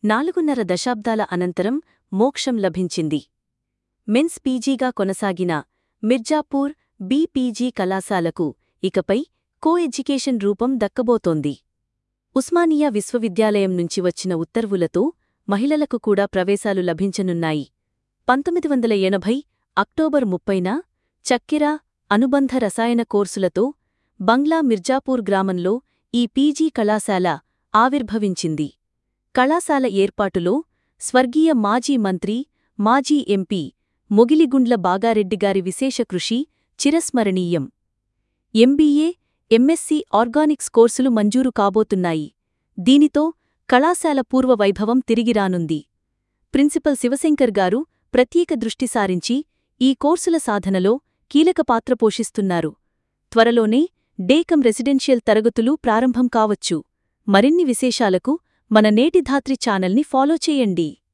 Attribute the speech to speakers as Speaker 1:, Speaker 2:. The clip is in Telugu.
Speaker 1: నాలుగున్నర దశాబ్దాల అనంతరం మోక్షం లభించింది మెన్స్ పీజీగా కొనసాగిన మిర్జాపూర్ బీపీజీ కళాశాలకు ఇకపై కో ఎడ్యుకేషన్ రూపం దక్కబోతోంది ఉస్మానియా విశ్వవిద్యాలయం నుంచి వచ్చిన ఉత్తర్వులతో మహిళలకు కూడా ప్రవేశాలు లభించనున్నాయి పంతొమ్మిది వందల ఎనభై అక్టోబర్ ముప్పైన చక్కెర అనుబంధ రసాయన కోర్సులతో బంగ్లా మిర్జాపూర్ గ్రామంలో ఈ పీజీ కళాశాల ఆవిర్భవించింది కళాశాల ఏర్పాటులో స్వర్గీయ మాజీ మంత్రి మాజీ ఎంపీ మొగిలిగుండ్ల బాగారెడ్డిగారి విశేష కృషి చిరస్మరణీయం ఎంబీఏ ఎంఎస్సీ ఆర్గానిక్స్ కోర్సులు మంజూరు కాబోతున్నాయి దీనితో కళాశాల పూర్వ వైభవం తిరిగిరానుంది ప్రిన్సిపల్ శివశంకర్ గారు ప్రత్యేక దృష్టి సారించి ఈ కోర్సుల సాధనలో కీలక పాత్ర పోషిస్తున్నారు త్వరలోనే డేకం రెసిడెన్షియల్ తరగతులు ప్రారంభం కావచ్చు మరిన్ని విశేషాలకు మన నేటి ధాత్రి ఛానల్ని ఫాలో చేయండి